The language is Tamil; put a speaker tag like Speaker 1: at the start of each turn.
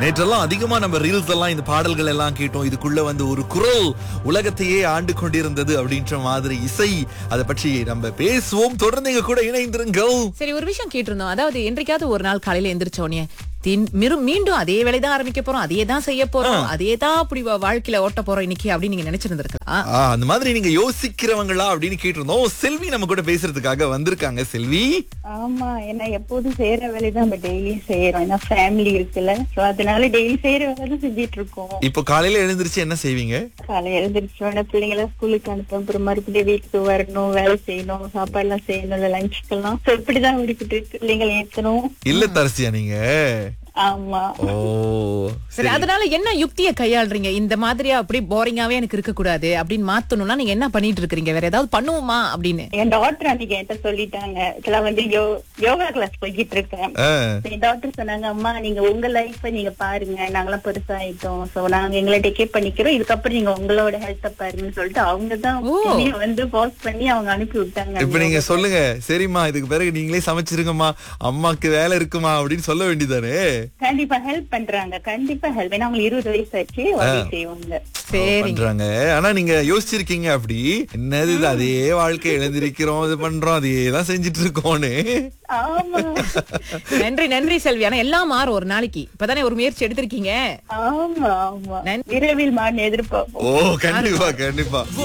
Speaker 1: நேற்றெல்லாம் அதிகமா நம்ம ரீல்ஸ் எல்லாம் இந்த பாடல்கள் எல்லாம் கேட்டோம் இதுக்குள்ள வந்து ஒரு குரல் உலகத்தையே ஆண்டு கொண்டிருந்தது அப்படின்ற மாதிரி இசை அதை பற்றி நம்ம பேசுவோம் தொடர்ந்து எங்க கூட இணைந்திருங்கள்
Speaker 2: சரி ஒரு விஷயம் கேட்டிருந்தோம் அதாவது என்றைக்காவது ஒரு நாள் காலையில எந்திரிச்ச உடனே தின்- மிரு- மீண்டும் அதே வேலைதான் ஆரம்பிக்க போறோம் அதே தான் செய்ய போறோம் அதே தான் அப்படி வா- வாழ்க்கையில ஓட்ட போறோம் இன்னைக்கு அப்படின்னு நீங்க நினைச்சிருந்திருக்கலாம்
Speaker 1: ஆ, அந்த மாதிரி நீங்க யோசிக்கிறவங்களா அப்படின்னு கேட்டிருந்தோம் செல்வி நம்ம கூட பேசுறதுக்காக வந்திருக்காங்க செல்வி
Speaker 3: ஆமா ஏன்னா எப்போதும் செய்யற வேலையை நம்ம டெய்லி செய்யறோம் ஏன்னா ஃபேமிலி இருக்குல்ல சோ அதனால டெய்லி செய்யற வேலை செஞ்சிட்டு இருக்கோம்
Speaker 1: இப்போ காலையில எழுந்திருச்சு என்ன செய்வீங்க
Speaker 3: காலை எழுந்திரிச்ச உடனே பிள்ளைங்களை ஸ்கூலுக்கு அனுப்பணும் அப்புறம் மறுபடியும் வீட்டுக்கு வரணும் வேலை செய்யணும் சாப்பாடு எல்லாம் செய்யணும் லஞ்சுக்கெல்லாம் சோ இப்படிதான் ஓடிக்கிட்டு இருக்கு பிள்ளைங்களை ஏத்தணும்
Speaker 1: இல்ல தரசியா நீங்க
Speaker 3: ஆமா
Speaker 1: ஓ
Speaker 2: சரி அதனால என்ன யுக்தியை கையாளுறீங்க இந்த மாதிரியா அப்படி போரிங்காவே எனக்கு இருக்க கூடாது அப்படின்னு மாத்தணும்னா நீங்க என்ன பண்ணிட்டு இருக்கீங்க வேற ஏதாவது பண்ணுவோமா அப்படின்னு
Speaker 3: என் டாக்டர் அன்னைக்கு என்கிட்ட சொல்லிட்டாங்க இதெல்லாம் வந்து யோ- யோகா கிளாஸ் போய்கிட்டு இருக்கேன்
Speaker 1: ஆ,
Speaker 3: என் டாக்டர் சொன்னாங்க அம்மா நீங்க உங்க லைஃப நீங்க பாருங்க நாங்கெல்லாம் பெருசாயிட்டோம் சோ நாங்க எங்களை டேக்கே பண்ணிக்கிறோம் இதுக்கப்புறம் நீங்க உங்களோட ஹெல்த்த பாருங்கன்னு சொல்லிட்டு அவங்க தான்
Speaker 2: ஓ.
Speaker 3: என்னைய வந்து போஸ்ட் பண்ணி அவங்க அனுப்பி விட்டாங்க
Speaker 1: இப்ப நீங்க சொல்லுங்க சரிம்மா இதுக்கு பிறகு நீங்களே சமைச்சிருங்கம்மா அம்மாக்கு வேலை இருக்குமா அப்படின்னு சொல்ல வேண்டியதானே
Speaker 3: கண்டிப்பா ஹெல்ப் பண்றாங்க கண்டிப்பா ஹெல்ப் ஏன்னா அவங்களுக்கு இருபது வயசு ஆச்சு உதவி செய்வாங்க
Speaker 2: சரி
Speaker 1: பண்றாங்க ஆனா நீங்க யோசிச்சிருக்கீங்க அப்படி என்னது இது அதே வாழ்க்கை எழுந்திருக்கிறோம் இது பண்றோம் அதே தான் செஞ்சுட்டு இருக்கோம்னு
Speaker 3: ஆமா
Speaker 2: நன்றி நன்றி செல்வி ஆனா எல்லாம் மாறும் ஒரு நாளைக்கு இப்பதானே ஒரு முயற்சி எடுத்திருக்கீங்க
Speaker 3: ஆமா ஆமா
Speaker 2: நன்றி.
Speaker 3: விரைவில் மாறின எதிர்பார்ப்போம்
Speaker 1: ஓ கண்டிப்பா கண்டிப்பா